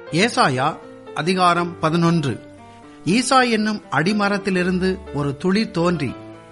ஏசாயா அதிகாரம் பதினொன்று ஈசா என்னும் அடிமரத்திலிருந்து ஒரு துளிர் தோன்றி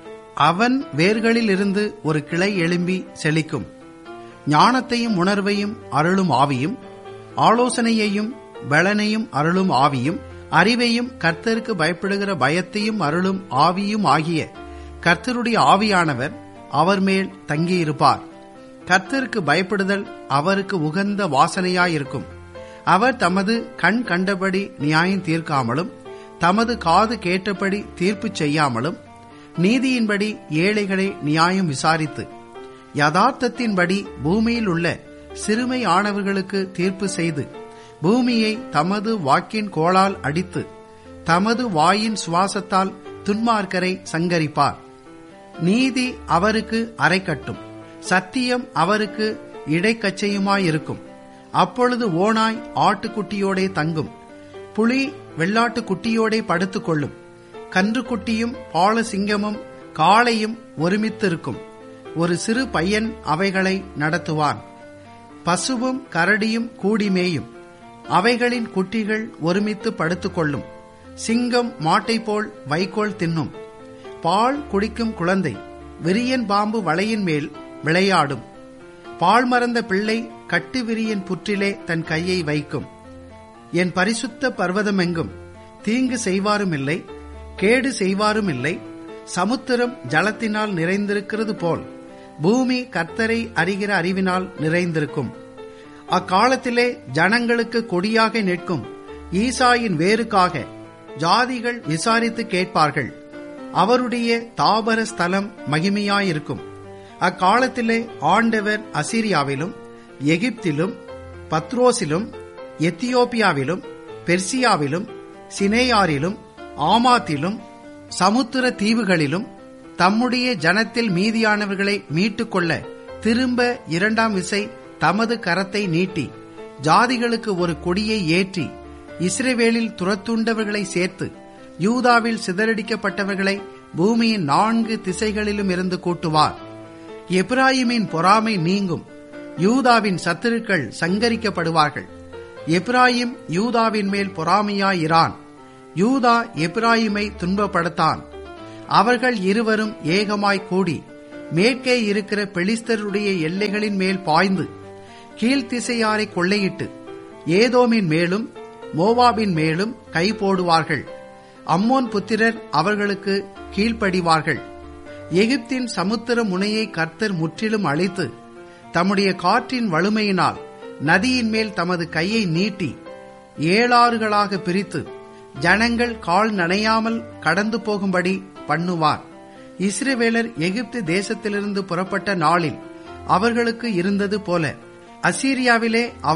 அவன் வேர்களிலிருந்து ஒரு கிளை எழும்பி செழிக்கும் ஞானத்தையும் உணர்வையும் அருளும் ஆவியும் ஆலோசனையையும் பலனையும் அருளும் ஆவியும் அறிவையும் கர்த்தருக்கு பயப்படுகிற பயத்தையும் அருளும் ஆவியும் ஆகிய கர்த்தருடைய ஆவியானவர் அவர் மேல் தங்கியிருப்பார் கர்த்தருக்கு பயப்படுதல் அவருக்கு உகந்த வாசனையாயிருக்கும் அவர் தமது கண் கண்டபடி நியாயம் தீர்க்காமலும் தமது காது கேட்டபடி தீர்ப்பு செய்யாமலும் நீதியின்படி ஏழைகளை நியாயம் விசாரித்து யதார்த்தத்தின்படி பூமியில் உள்ள சிறுமை ஆனவர்களுக்கு தீர்ப்பு செய்து பூமியை தமது வாக்கின் கோளால் அடித்து தமது வாயின் சுவாசத்தால் துன்மார்க்கரை சங்கரிப்பார் நீதி அவருக்கு அரைக்கட்டும் சத்தியம் அவருக்கு இடைக்கச்சையுமாயிருக்கும் அப்பொழுது ஓனாய் ஆட்டுக்குட்டியோடே தங்கும் புலி வெள்ளாட்டு குட்டியோடே படுத்துக் கொள்ளும் கன்றுக்குட்டியும் பாலசிங்கமும் காளையும் ஒருமித்திருக்கும் ஒரு சிறு பையன் அவைகளை நடத்துவான் பசுவும் கரடியும் கூடி மேயும் அவைகளின் குட்டிகள் ஒருமித்து படுத்துக்கொள்ளும் சிங்கம் மாட்டை போல் வைக்கோல் தின்னும் பால் குடிக்கும் குழந்தை விரியன் பாம்பு வலையின் மேல் விளையாடும் பால் மறந்த பிள்ளை கட்டு விரியன் புற்றிலே தன் கையை வைக்கும் என் பரிசுத்த பர்வதமெங்கும் தீங்கு செய்வாரும் இல்லை கேடு செய்வாரும் இல்லை சமுத்திரம் ஜலத்தினால் நிறைந்திருக்கிறது போல் பூமி கர்த்தரை அறிகிற அறிவினால் நிறைந்திருக்கும் அக்காலத்திலே ஜனங்களுக்கு கொடியாக நிற்கும் ஈசாயின் வேருக்காக ஜாதிகள் விசாரித்து கேட்பார்கள் அவருடைய தாபர ஸ்தலம் மகிமையாயிருக்கும் அக்காலத்திலே ஆண்டவர் அசிரியாவிலும் எகிப்திலும் பத்ரோசிலும் எத்தியோப்பியாவிலும் பெர்சியாவிலும் சினேயாரிலும் ஆமாத்திலும் சமுத்திர தீவுகளிலும் தம்முடைய ஜனத்தில் மீதியானவர்களை மீட்டுக்கொள்ள திரும்ப இரண்டாம் விசை தமது கரத்தை நீட்டி ஜாதிகளுக்கு ஒரு கொடியை ஏற்றி இஸ்ரேவேலில் துரத்துண்டவர்களை சேர்த்து யூதாவில் சிதறடிக்கப்பட்டவர்களை பூமியின் நான்கு திசைகளிலும் இருந்து கூட்டுவார் எப்ராயிமின் பொறாமை நீங்கும் யூதாவின் சத்துருக்கள் சங்கரிக்கப்படுவார்கள் எப்ராயிம் யூதாவின் மேல் பொறாமையாயிரான் யூதா எப்ராயிமை துன்பப்படுத்தான் அவர்கள் இருவரும் ஏகமாய் கூடி மேற்கே இருக்கிற பெலிஸ்தருடைய எல்லைகளின் மேல் பாய்ந்து கீழ்த்திசையாரை கொள்ளையிட்டு ஏதோமின் மேலும் மோவாபின் மேலும் கை போடுவார்கள் அம்மோன் புத்திரர் அவர்களுக்கு கீழ்ப்படிவார்கள் எகிப்தின் சமுத்திர முனையை கர்த்தர் முற்றிலும் அழித்து தம்முடைய காற்றின் வலிமையினால் நதியின் மேல் தமது கையை நீட்டி ஏழாறுகளாக பிரித்து ஜனங்கள் கால் நனையாமல் கடந்து போகும்படி பண்ணுவார் இஸ்ரேவேலர் எகிப்து தேசத்திலிருந்து புறப்பட்ட நாளில் அவர்களுக்கு இருந்தது போல அசீரியாவிலே